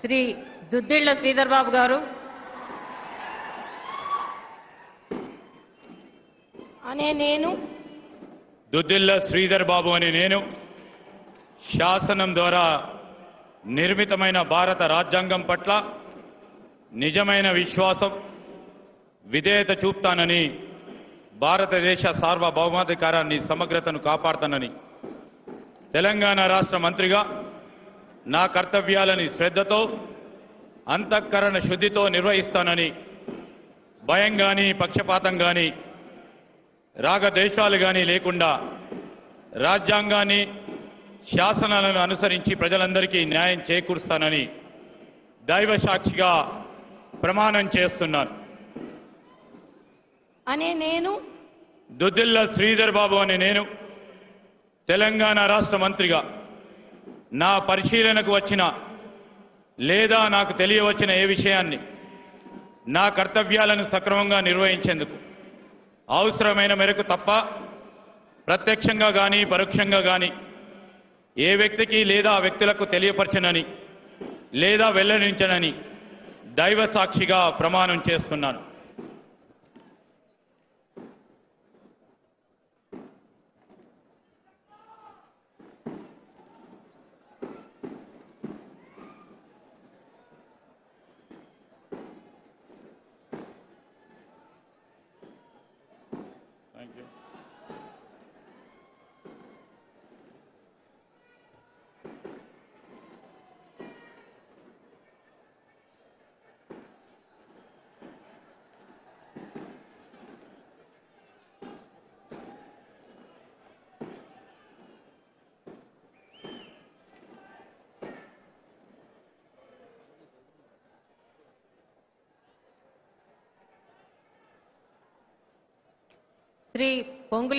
శ్రీ దుద్దిళ్ల శ్రీధర్ బాబు గారు అనే నేను దుద్దిల్ల శ్రీధర్ బాబు అని నేను శాసనం ద్వారా నిర్మితమైన భారత రాజ్యాంగం పట్ల నిజమైన విశ్వాసం విధేయత చూపుతానని భారతదేశ సార్వభౌమాధికారాన్ని సమగ్రతను కాపాడుతానని తెలంగాణ రాష్ట్ర మంత్రిగా నా కర్తవ్యాలని శ్రద్ధతో అంతఃకరణ శుద్ధితో నిర్వహిస్తానని భయం కానీ పక్షపాతం కానీ రాగద్వేషాలు కానీ లేకుండా రాజ్యాంగాన్ని శాసనాలను అనుసరించి ప్రజలందరికీ న్యాయం చేకూరుస్తానని దైవ సాక్షిగా ప్రమాణం చేస్తున్నాను అనే నేను దుద్దిల్ల శ్రీధర్ బాబు అని నేను తెలంగాణ రాష్ట్ర మంత్రిగా నా పరిశీలనకు వచ్చిన లేదా నాకు తెలియవచ్చిన ఏ విషయాన్ని నా కర్తవ్యాలను సక్రమంగా నిర్వహించేందుకు అవసరమైన మేరకు తప్ప ప్రత్యక్షంగా కానీ పరోక్షంగా కానీ ఏ వ్యక్తికి లేదా వ్యక్తులకు తెలియపరచనని లేదా వెల్లడించనని దైవ సాక్షిగా ప్రమాణం చేస్తున్నాను థ్యాంక్ యూ శ్రీ పొంగుల